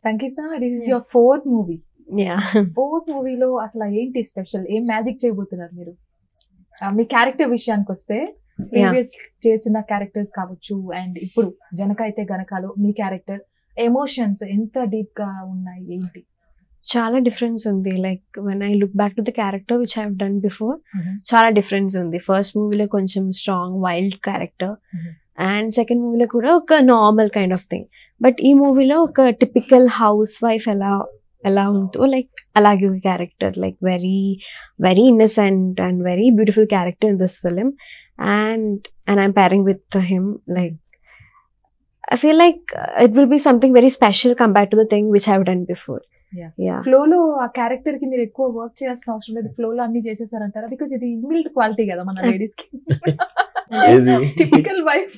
సంకీర్తన this is your fourth movie yeah fourth మూవీలో అసలు ఏంటి స్పెషల్ ఏం మ్యాజిక్ చేయబోతున్నారు మీరు ఆ, మీ క్యారెక్టర్ విషయానికి వస్తే ప్రీవియస్ చేసిన క్యారెక్టర్స్ కావచ్చు అండ్ ఇప్పుడు జనక అయితే గనకాలో మీ క్యారెక్టర్ ఎమోషన్స్ ఎంత డీప్ గా ఉన్నాయి ఏంటి చాలా డిఫరెన్స్ ఉంది like when I look back to the character which I done before చాలా డిఫరెన్స్ ఉంది ఫస్ట్ మూవీలో కొంచెం strong wild character Mhm. And second మూవీలో కూడా ఒక normal kind of thing but ఈ మూవీలో ఒక టిపికల్ హౌస్ వైఫ్ ఎలా ఎలా ఉందో లైక్ అలాగే ఒక character like very very innocent and very beautiful character in this film and and I'm pairing with him like I feel like it will be something very special compare to the thing which I done before Yeah. Yeah flow లో ఆ character కి మీరు ఎక్కువ work చేయాల్సిన అవసరం లేదు flow లో అన్ని చేసేసారంటారా బికాస్ ఇది ఇన్బిల్ట్ క్వాలిటీ కదా మన లేడీస్ కి ఏది టిపికల్ వైఫ్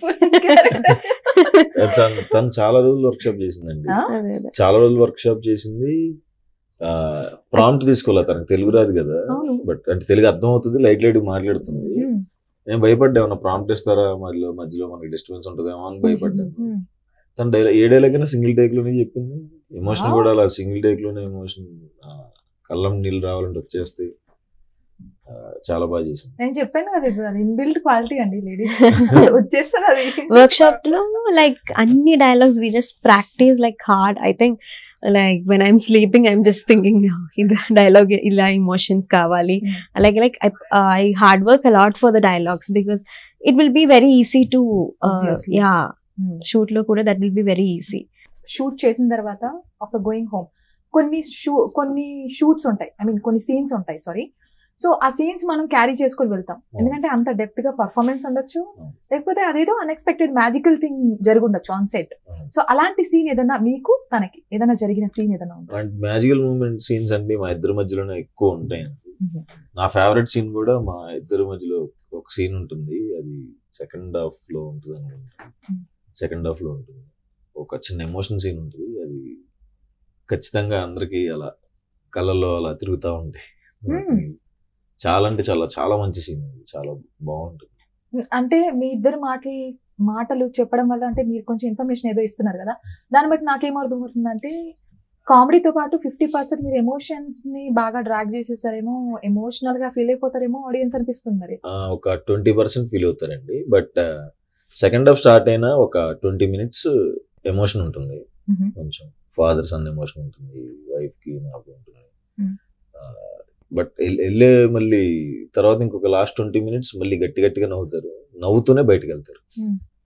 తను తను చాలా రోజులు వర్క్ షాప్ చేసిందండి ఆ? అదే అదే చాలా రోజులు వర్క్ షాప్ చేసింది ప్రాంప్ట్ తీసుకోవాలి తనకు తెలుగు రాదు కదా అవును బట్ అంటే తెలుగు అర్థం అవుతుంది లైట్ లైట్ మాట్లాడుతుంది Hmm. నేను భయపడ్డా ఏమన్నా ప్రాంప్ట్ ఇస్తారా మధ్యలో మధ్యలో మనకి డిస్టర్బెన్స్ ఉంటుందేమో అని భయపడ్డాను Hmm. తన డైలాగ్ ఏ డైలాగ్ అయినా సింగిల్ టేక్ లోనే చెప్పింది ఎమోషన్ Wow. కూడా అలా సింగిల్ టేక్ లోనే ఎమోషన్ కళ్ళం నీళ్ళు రావాలంటే వచ్చేస్తే ఆ, చాలా బాగా చేసింది నేను చెప్పాను కదా ఇప్పుడు అది ఇన్బిల్ట్ క్వాలిటీ అండి లేడీస్ వచ్చేస్తుంది అది వర్క్ షాప్ లో లైక్ అన్ని dialogues we just practice like hard I think like when I'm sleeping I'm just thinking ఇది డైలాగ్ ఇలా ఇమోషన్స్ కావాలి Mm. Like like I hard work a lot for the dialogues because it will be very easy to Obviously. Yeah shoot లో కూడా that will be very easy shoot చేసిన తర్వాత after going home కొన్ని షూ కొన్ని shoots ఉంటాయి I mean కొన్ని scenes ఉంటాయి సారీ సో ఆ సీన్స్ మనం క్యారీ చేసుకొని వెళ్తాం ఎందుకంటే అంత డెప్త్ గా పర్ఫార్మెన్స్ ఉండొచ్చు Hmm. లేకపోతే అదేదో అన్ఎక్స్పెక్టెడ్ మ్యాజికల్ థింగ్ జరుగుండొచ్చు ఆన్ సెట్ Hmm. సో అలాంటి సీన్ ఏదైనా మీకు తనకి ఏదైనా జరిగిన సీన్ ఏదైనా ఉందా అలాంటి మ్యాజికల్ మూమెంట్ సీన్స్ అన్ని మా ఇద్దరి మధ్యలోనే ఎక్కువ ఉంటాయండి Mhm. నా ఫేవరెట్ సీన్ కూడా మా ఇద్దరి మధ్యలో ఒక సీన్ ఉంటుంది అది సెకండ్ హాఫ్ లో ఉంటుంది అనుకుంటా Hmm. సెకండ్ హాఫ్ లో ఉంటుంది ఒక చిన్న ఎమోషన్ సీన్ ఉంటుంది అది ఖచ్చితంగా అందరికి అలా కళ్ళల్లో అలా తిరుగుతూ ఉంటాయి Hmm. చాలా అంటే చాలా చాలా మంచి సీన్ చాలా బాగుంటుంది అంటే మీ ఇద్దరు మాటలు మాటలు చెప్పడం వల్ల అంటే మీరు కొంచెం ఇన్ఫర్మేషన్ ఏదో ఇస్తున్నారు కదా దాన్ని బట్టి నాకేం అర్థమవుతుందంటే కామెడీతో పాటు ఫిఫ్టీ పర్సెంట్ మీరు ఎమోషన్స్ ని బాగా డ్రాగ్ చేసేసారేమో ఎమోషనల్ గా ఫీల్ అయిపోతారేమో ఆడియన్స్ అనిపిస్తుంది మరి ఆ, ఒక ట్వంటీ పర్సెంట్ ఫీల్ అవుతారండి బట్ సెకండ్ హాఫ్ స్టార్ట్ అయినా ఒక ట్వంటీ మినిట్స్ ఎమోషన్ ఉంటుంది Mhm. కొంచెం ఫాదర్ సన్ ఎమోషన్ ఉంటుంది వైఫ్ కి నాకు ఉంటుంది Hmm. బట్ వెళ్ళే మళ్ళీ తర్వాత ఇంకొక లాస్ట్ ట్వంటీ మినిట్స్ మళ్ళీ గట్టి గట్టిగా నవ్వుతారు నవ్వుతూనే బయటకు వెళ్తారు Hmm.